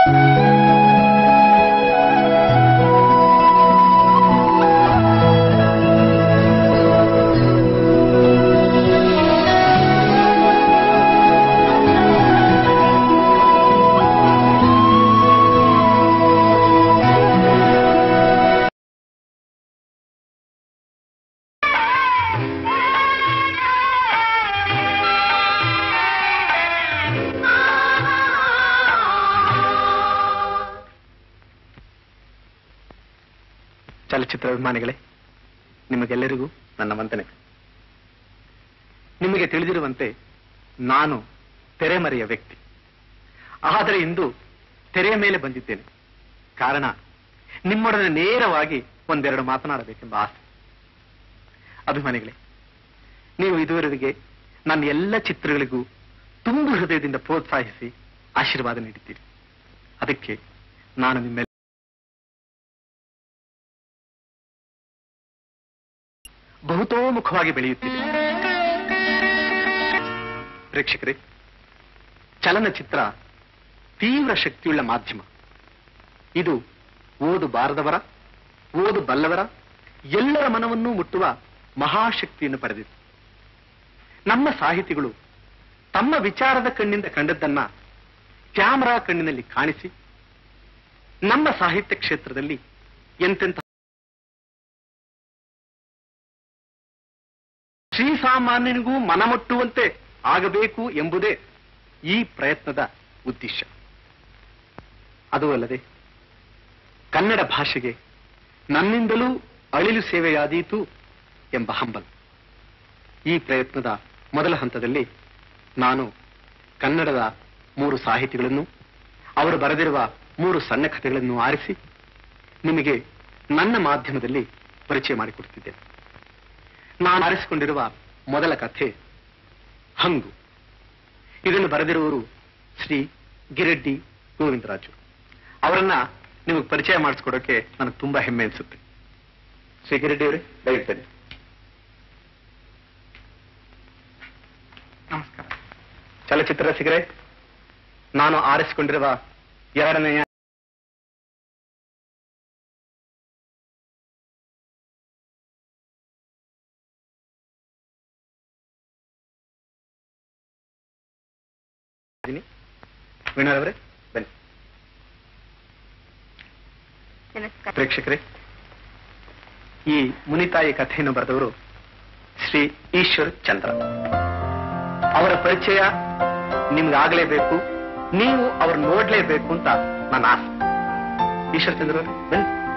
ಚಲಚಿತ್ರ ಅಭಿಮಾನಿಗಳೇ ನಿಮಗೆಲ್ಲರಿಗೂ ನನ್ನ ವಂದನೆ ನಿಮಗೆ ತಿಳಿದಿರುವಂತೆ ನಾನು ತೆರೆಮರೆಯ ವ್ಯಕ್ತಿ ಆದರೆ ಇಂದು ತೆರೆಯ ಮೇಲೆ ಬಂದಿದ್ದೇನೆ ಕಾರಣ ನಿಮ್ಮೊಡನೆ ನೇರವಾಗಿ ಒಂದೆರಡು ಮಾತನಾಡಬೇಕೆಂಬ ಆಸೆ ಅಭಿಮಾನಿಗಳೇ ನೀವು ಇದುವರೆಗೆ ನನ್ನ ಎಲ್ಲ ಚಿತ್ರಗಳಿಗೂ ತುಂಬು ಹೃದಯದಿಂದ ಪ್ರೋತ್ಸಾಹಿಸಿ ಆಶೀರ್ವಾದ ನೀಡಿದ್ದೀರಿ ಅದಕ್ಕೆ ನಾನು ನಿಮ್ಮೆಲ್ಲ ಬಹುತೋಮುಖವಾಗಿ ಬೆಳೆಯುತ್ತಿದೆ ಪ್ರೇಕ್ಷಕರೇ ಚಲನಚಿತ್ರ ತೀವ್ರ ಶಕ್ತಿಯುಳ್ಳ ಮಾಧ್ಯಮ ಇದು ಓದು ಬಾರದವರ ಓದು ಬಲ್ಲವರ ಎಲ್ಲರ ಮನವನ್ನೂ ಮುಟ್ಟುವ ಮಹಾಶಕ್ತಿಯನ್ನು ಪಡೆದಿದೆ ನಮ್ಮ ಸಾಹಿತಿಗಳು ತಮ್ಮ ವಿಚಾರದ ಕಣ್ಣಿಂದ ಕಂಡದ್ದನ್ನ ಕ್ಯಾಮರಾ ಕಣ್ಣಿನಲ್ಲಿ ಕಾಣಿಸಿ ನಮ್ಮ ಸಾಹಿತ್ಯ ಕ್ಷೇತ್ರದಲ್ಲಿ ಎಂತೆಂಥ ಶ್ರೀಸಾಮಾನ್ಯನಿಗೂ ಮನಮುಟ್ಟುವಂತೆ ಆಗಬೇಕು ಎಂಬುದೇ ಈ ಪ್ರಯತ್ನದ ಉದ್ದೇಶ ಅದು ಅಲ್ಲದೆ ಕನ್ನಡ ಭಾಷೆಗೆ ನನ್ನಿಂದಲೂ ಅಳಿಲು ಸೇವೆಯಾದೀತು ಎಂಬ ಹಂಬಲ ಈ ಪ್ರಯತ್ನದ ಮೊದಲ ಹಂತದಲ್ಲಿ ನಾನು ಕನ್ನಡದ ಮೂರು ಸಾಹಿತಿಗಳನ್ನು ಅವರು ಬರೆದಿರುವ ಮೂರು ಸಣ್ಣ ಕಥೆಗಳನ್ನು ಆರಿಸಿ ನಿಮಗೆ ನನ್ನ ಮಾಧ್ಯಮದಲ್ಲಿ ಪರಿಚಯ ಮಾಡಿಕೊಡುತ್ತಿದ್ದೇನೆ ನಾನು ಆರಿಸಿಕೊಂಡಿರುವ ಮೊದಲ ಕಥೆ ಹಂಗು ಇದನ್ನು ಬರೆದಿರುವವರು ಶ್ರೀ ಗಿರೆಡ್ಡಿ ಗೋವಿಂದರಾಜು ಅವರನ್ನ ನಿಮಗೆ ಪರಿಚಯ ಮಾಡಿಸ್ಕೊಡೋಕೆ ನನಗೆ ತುಂಬಾ ಹೆಮ್ಮೆ ಅನಿಸುತ್ತೆ ಶ್ರೀ ಗಿರೆಡ್ಡಿ ಅವರೇ ದಯವಿಟ್ಟು ಬನ್ನಿ ನಮಸ್ಕಾರ ಚಲಚಿತ್ರ ರಸಿಕರೇ ನಾನು ಆರಿಸಿಕೊಂಡಿರುವ ಎರಡನೆಯ ವೀಣಾರವರೇ ಬನ್ನಿ ನಮಸ್ಕಾರ ಪ್ರೇಕ್ಷಕರೇ ಈ ಮುನಿತಾಯಿ ಕಥೆಯನ್ನು ಬರೆದವರು ಶ್ರೀ ಈಶ್ವರ್ ಚಂದ್ರ ಅವರ ಪರಿಚಯ ನಿಮ್ಗಾಗಲೇಬೇಕು ನೀವು ಅವ್ರು ನೋಡ್ಲೇಬೇಕು ಅಂತ ನನ್ನ ಆಸೆ ಈಶ್ವರ್ ಚಂದ್ರ ಅವರೇ, ಬನ್ನಿ